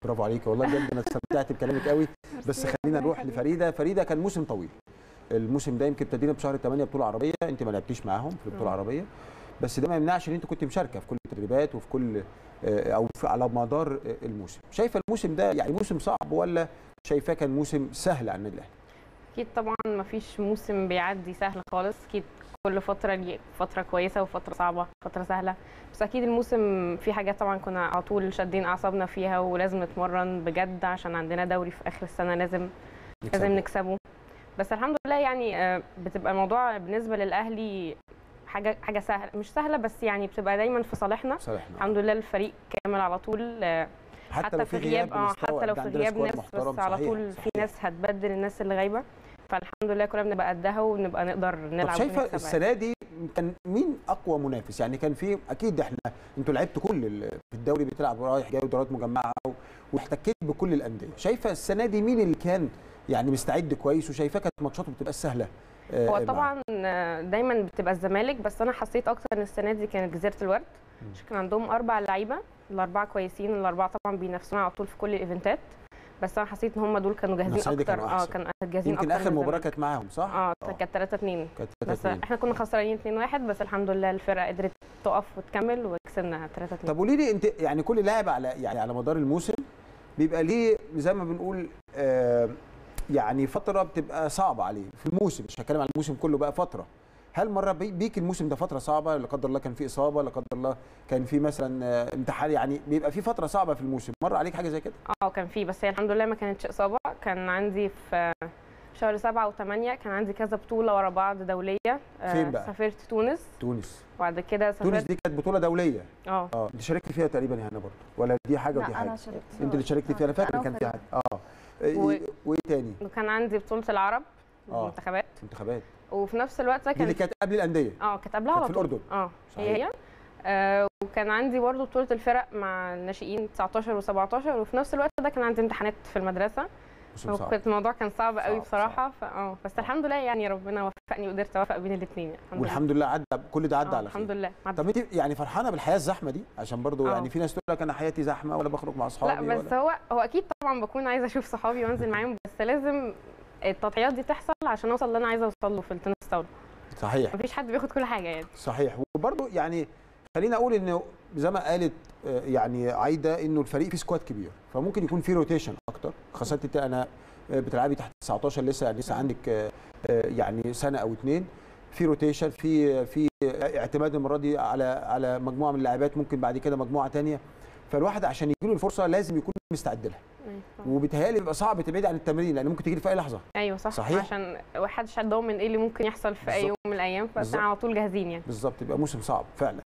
برافو عليك والله بجد انا استمتعت بكلامك قوي بس خلينا نروح لفريده فريده كان موسم طويل الموسم ده يمكن ابتدينا بشهر 8 بطوله عربيه انت ما لعبتيش معاهم في البطوله العربيه بس ده ما يمنعش ان انت كنت مشاركه في كل التدريبات وفي كل آه، او في على مدار آه، الموسم شايفه الموسم ده يعني موسم صعب ولا شايفاه كان موسم سهل على النادي الاهلي اكيد طبعا ما فيش موسم بيعدي سهل خالص اكيد كل فتره ليه فتره كويسه وفتره صعبه فتره سهله بس اكيد الموسم في حاجات طبعا كنا على طول شادين اعصابنا فيها ولازم نتمرن بجد عشان عندنا دوري في اخر السنه لازم لازم نكسبه بس الحمد لله يعني آه، بتبقى الموضوع بالنسبه للاهلي حاجه حاجه سهله مش سهله بس يعني بتبقى دايما في صالحنا صالحنا الحمد لله الفريق كامل على طول آه، حتى, في غياب اه بنستوعب. حتى لو ده في عندنا غياب سكواد ناس محترم. بس على صحيح، طول في صحيح. ناس هتبدل الناس اللي غايبه فالحمد لله كلنا بنبقى قدها ونبقى نقدر طب نلعب شايفه ونكسب عادي. السنه دي كان مين اقوى منافس يعني كان في اكيد احنا انتوا لعبتوا كل ال- في الدوري بتلعب رايح جاي ودورات مجمعه و- واحتكيت بكل الانديه شايفه السنه دي مين اللي كان يعني مستعد كويس وشايفاه كانت ماتشاته بتبقى سهله آه، هو معاه؟ طبعا آه، دايما بتبقى الزمالك بس انا حسيت اكتر ان السنه دي كانت جزيره الورد عشان كان عندهم اربع لعيبه الاربعه كويسين الاربعه طبعا بينافسونا على طول في كل الايفنتات بس انا حسيت ان هم دول كانوا جاهزين السنة دي اكتر كانوا اه أحسن. كانوا جاهزين يمكن اكتر اخر من مباراه الزمالك. كانت معاهم صح؟ اه كانت 3 2 كانت بس 3 احنا كنا خسرانين 2 1 بس الحمد لله الفرقه قدرت تقف وتكمل وكسبنا 3 2 طب قولي لي انت يعني كل لاعب على يعني على مدار الموسم بيبقى ليه زي ما بنقول آه يعني فتره بتبقى صعبه عليه في الموسم مش هتكلم عن الموسم كله بقى فتره هل مره بي- بيك الموسم ده فتره صعبه لا قدر الله كان في اصابه لا قدر الله كان في مثلا آه، امتحان يعني بيبقى في فتره صعبه في الموسم مر عليك حاجه زي كده اه كان في بس هي الحمد لله ما كانتش اصابه كان عندي في شهر سبعة وثمانية كان عندي كذا بطولة ورا بعض دولية آه، فين بقى؟ سافرت تونس تونس وبعد كده تونس سافرت دي كانت بطوله دوليه اه اه انت شاركتي فيها تقريبا يا هنا برضه ولا دي حاجه ودي لا حاجه انا شاركت انت اللي شاركتي فيها انا فاكر أنا كان في وفريق. حاجه اه إيه- و- وايه تاني وكان عندي بطولة العرب آه. المنتخبات انتخابات وفي نفس الوقت ده دي اللي كان كانت قبل الانديه اه كانت قبلها كانت على في طول الأردن. اه صحيح. هي هي آه وكان عندي برضه بطولة الفرق مع الناشئين 19 و17 وفي نفس الوقت ده كان عندي امتحانات في المدرسة موسم صعب. فكنت الموضوع كان صعب قوي صعب، بصراحة فاه بس الحمد لله يعني ربنا وفقني وقدرت اوفق بين الاثنين الحمد والحمد لله عدى كل ده عدى لله آه على خير الحمد لله عدى. طب انت يعني فرحانه بالحياه الزحمه دي عشان برضو آه. يعني في ناس تقول لك انا حياتي زحمه ولا بخرج مع اصحابي لا بس ولا هو هو اكيد طبعا بكون عايزه اشوف صحابي وانزل معاهم بس لازم التضحيات دي تحصل عشان اوصل اللي انا عايزه اوصل له في التنس طاوله صحيح مفيش حد بياخد كل حاجه يعني صحيح وبرضو يعني خليني اقول انه زي ما قالت آه، يعني عايده انه الفريق فيه سكواد كبير فممكن يكون فيه روتيشن اكتر خاصه انت انا آه، بتلعبي تحت 19 لسه يعني لسه عندك آه، آه، يعني سنه او اتنين في روتيشن في في اعتماد المره دي على على مجموعه من اللاعبات ممكن بعد كده مجموعه تانية فالواحد عشان يجي له الفرصه لازم يكون مستعد لها أيوة طبعاً. وبيتهيألي بيبقى صعب تبعد عن التمرين لان ممكن تيجي في اي لحظه ايوه صح صحيح. عشان محدش ضامن ايه اللي ممكن يحصل في اي بالظبط. يوم من الايام بالظبط. فاحنا على طول جاهزين يعني بالظبط يبقى موسم صعب فعلا